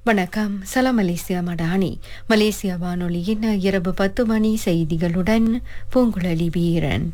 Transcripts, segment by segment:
வணக்கம் சலாம் Malaysia Madani Malaysia வானொலியின் இரவு பத்து மணி செய்திகளுடன் பூங்குழலி வீரன்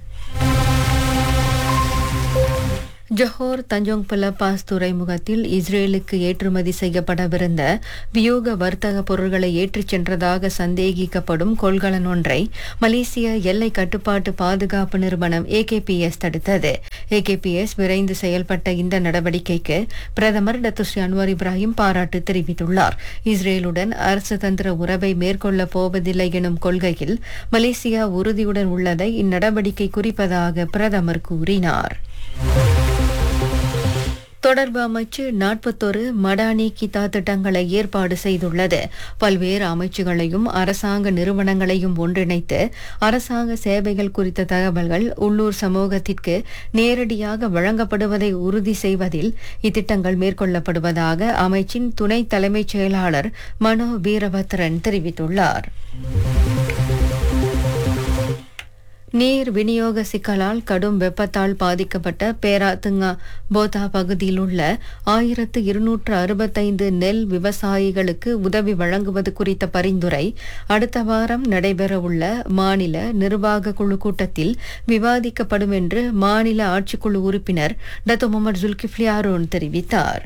ஜொஹோர் தஞ்சோங் பிலப்பாஸ் துறைமுகத்தில் இஸ்ரேலுக்கு ஏற்றுமதி செய்யப்படவிருந்த வியோக வர்த்தக பொருட்களை ஏற்றிச் சென்றதாக சந்தேகிக்கப்படும் கொள்கலன் ஒன்றை மலேசிய எல்லை கட்டுப்பாட்டு பாதுகாப்பு நிறுவனம் ஏகேபிஎஸ் தடுத்தது ஏகேபிஎஸ் விரைந்து செயல்பட்ட இந்த நடவடிக்கைக்கு பிரதமர் டத்துஸ்ரீ அன்வார் இப்ராஹிம் பாராட்டு தெரிவித்துள்ளார் இஸ்ரேலுடன் அரசு தந்திர உறவை மேற்கொள்ளப் போவதில்லை எனும் கொள்கையில் மலேசியா உறுதியுடன் உள்ளதை இந்நடவடிக்கை குறிப்பதாக பிரதமர் கூறினார் தொடர்பு அமைச்சு நாற்பத்தொரு மடானி கிதா திட்டங்களை ஏற்பாடு செய்துள்ளது பல்வேறு அமைச்சுகளையும் அரசாங்க நிறுவனங்களையும் ஒன்றிணைத்து அரசாங்க சேவைகள் குறித்த தகவல்கள் உள்ளூர் சமூகத்திற்கு நேரடியாக வழங்கப்படுவதை உறுதி செய்வதில் இத்திட்டங்கள் மேற்கொள்ளப்படுவதாக அமைச்சின் துணை தலைமைச் செயலாளர் மனோ வீரபத்ரன் தெரிவித்துள்ளார் நீர் விநியோக சிக்கலால் கடும் வெப்பத்தால் பாதிக்கப்பட்ட பேராத்துங்கா போதா பகுதியில் உள்ள ஆயிரத்து இருநூற்று அறுபத்தைந்து நெல் விவசாயிகளுக்கு உதவி வழங்குவது குறித்த பரிந்துரை அடுத்த வாரம் நடைபெறவுள்ள மாநில நிர்வாக குழு கூட்டத்தில் விவாதிக்கப்படும் என்று மாநில ஆட்சிக்குழு உறுப்பினர் டத்து முகமது ஜுல்கிஃப்லி அருண் தெரிவித்தார்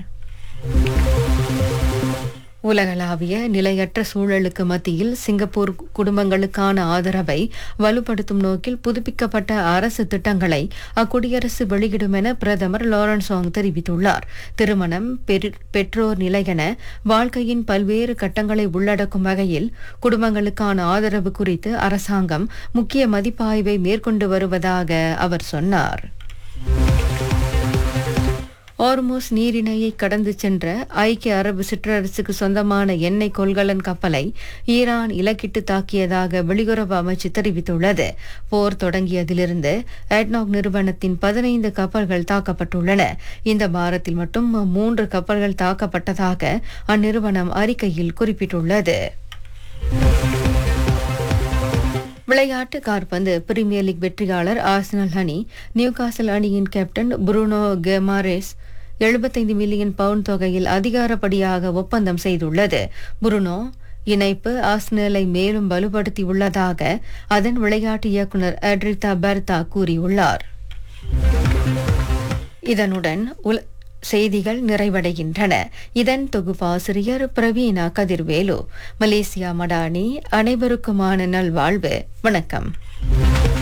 உலகளாவிய நிலையற்ற சூழலுக்கு மத்தியில் சிங்கப்பூர் குடும்பங்களுக்கான ஆதரவை வலுப்படுத்தும் நோக்கில் புதுப்பிக்கப்பட்ட அரசு திட்டங்களை அக்குடியரசு வெளியிடும் என பிரதமர் லாரன்சாங் தெரிவித்துள்ளார் திருமணம் பெற்றோர் நிலையென வாழ்க்கையின் பல்வேறு கட்டங்களை உள்ளடக்கும் வகையில் குடும்பங்களுக்கான ஆதரவு குறித்து அரசாங்கம் முக்கிய மதிப்பாய்வை மேற்கொண்டு வருவதாக அவர் சொன்னார் ஆர்மோஸ் நீரிணையை கடந்து சென்ற ஐக்கிய அரபு சிற்றரசுக்கு சொந்தமான எண்ணெய் கொள்கலன் கப்பலை ஈரான் இலக்கிட்டு தாக்கியதாக வெளியுறவு அமைச்சு தெரிவித்துள்ளது போர் தொடங்கியதிலிருந்து அட்னாக் நிறுவனத்தின் பதினைந்து கப்பல்கள் தாக்கப்பட்டுள்ளன இந்த வாரத்தில் மட்டும் மூன்று கப்பல்கள் தாக்கப்பட்டதாக அந்நிறுவனம் அறிக்கையில் குறிப்பிட்டுள்ளது விளையாட்டு கார்பந்து பிரீமியர் லீக் வெற்றியாளர் ஆர்சனல் அணி நியூகாசல் அணியின் கேப்டன் புருனோ கெமாரேஸ் எழுபத்தைந்து மில்லியன் பவுண்ட் தொகையில் அதிகாரப்படியாக ஒப்பந்தம் செய்துள்ளது புருனோ இணைப்பு ஆஸ்னலை மேலும் வலுப்படுத்தியுள்ளதாக அதன் விளையாட்டு இயக்குநர் அட்ரிதா பெர்தா கூறியுள்ளார் இதனுடன் செய்திகள் நிறைவடைகின்றன இதன் தொகுப்பாசிரியர் பிரவீனா கதிர்வேலு மலேசியா மடானி அனைவருக்குமான நல்வாழ்வு வணக்கம்